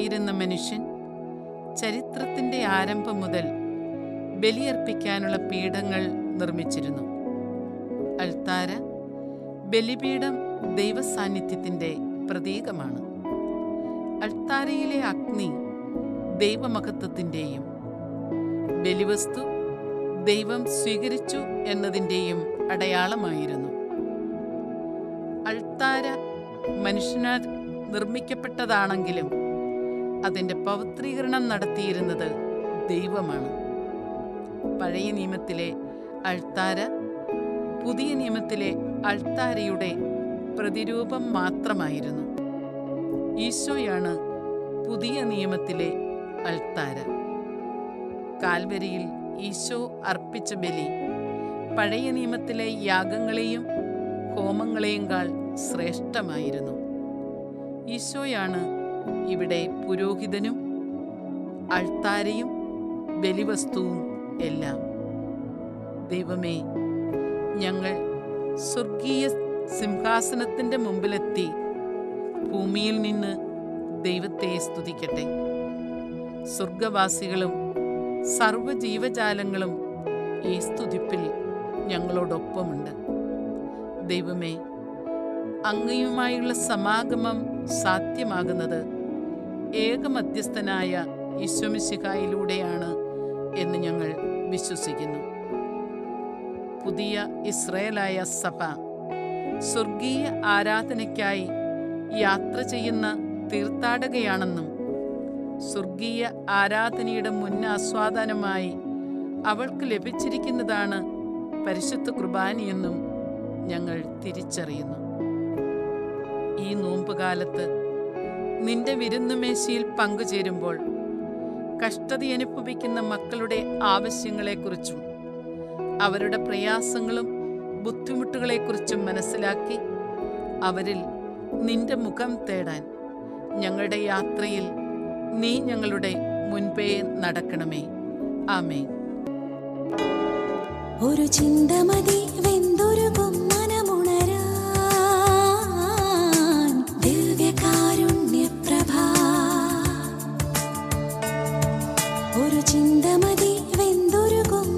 ആയിരുന്ന മനുഷ്യൻ ചരിത്രത്തിന്റെ ആരംഭം മുതൽ ബലിയർപ്പിക്കാനുള്ള പീഠങ്ങൾ നിർമ്മിച്ചിരുന്നു അൾത്താര ബലിപീഠം ദൈവസാന്നിധ്യത്തിന്റെ പ്രതീകമാണ് അൾത്താരയിലെ അഗ്നി ദൈവമഹത്വത്തിൻ്റെയും ബലിവസ്തു ദൈവം സ്വീകരിച്ചു എന്നതിൻ്റെയും അടയാളമായിരുന്നു അൾത്താര മനുഷ്യനാൽ നിർമ്മിക്കപ്പെട്ടതാണെങ്കിലും അതിൻ്റെ പവിത്രീകരണം നടത്തിയിരുന്നത് ദൈവമാണ് പഴയ നിയമത്തിലെ അൾത്താര പുതിയ നിയമത്തിലെ അൾത്താരയുടെ പ്രതിരൂപം മാത്രമായിരുന്നു ഈശോയാണ് പുതിയ നിയമത്തിലെ അൾത്താര കാൽവരിയിൽ ഈശോ അർപ്പിച്ച ബലി പഴയ നിയമത്തിലെ യാഗങ്ങളെയും ഹോമങ്ങളെയുംകാൾ ശ്രേഷ്ഠമായിരുന്നു ഈശോയാണ് ഇവിടെ പുരോഹിതനും അൾത്താരയും ബലിവസ്തുവും എല്ലാം ദൈവമേ ഞങ്ങൾ സ്വർഗീയ സിംഹാസനത്തിൻ്റെ മുമ്പിലെത്തി ഭൂമിയിൽ നിന്ന് ദൈവത്തെ സ്തുതിക്കട്ടെ സ്വർഗവാസികളും സർവജീവജാലങ്ങളും ഈ സ്തുതിപ്പിൽ ഞങ്ങളോടൊപ്പമുണ്ട് ദൈവമേ അങ്ങയുമായുള്ള സമാഗമം സാധ്യമാകുന്നത് ഏകമധ്യസ്ഥനായ ഈശ്വമിശിഹായിലൂടെയാണ് എന്ന് ഞങ്ങൾ വിശ്വസിക്കുന്നു പുതിയ ഇസ്രയേലായ സഭ സ്വർഗീയ ആരാധനയ്ക്കായി യാത്ര ചെയ്യുന്ന തീർത്ഥാടകയാണെന്നും സ്വർഗീയ ആരാധനയുടെ മുന്നാസ്വാദനമായി അവൾക്ക് ലഭിച്ചിരിക്കുന്നതാണ് പരിശുദ്ധ കുർബാനയെന്നും ഞങ്ങൾ തിരിച്ചറിയുന്നു ഈ നോമ്പുകാലത്ത് നിന്റെ വിരുന്നുമേശയിൽ പങ്കുചേരുമ്പോൾ കഷ്ടതയനുഭവിക്കുന്ന മക്കളുടെ ആവശ്യങ്ങളെക്കുറിച്ചും അവരുടെ പ്രയാസങ്ങളും ബുദ്ധിമുട്ടുകളെക്കുറിച്ചും മനസ്സിലാക്കി അവരിൽ നിന്റെ മുഖം തേടാൻ ഞങ്ങളുടെ യാത്രയിൽ നീ ഞങ്ങളുടെ മുൻപേ നടക്കണമേ ആമേ ഒരു ചിന്തമതി വെന്തുരുകും മനമുണരാൻ ദിവ്യകാരുണ്യപ്രഭ ഒരു ചിന്തമതി വെന്തുരുകും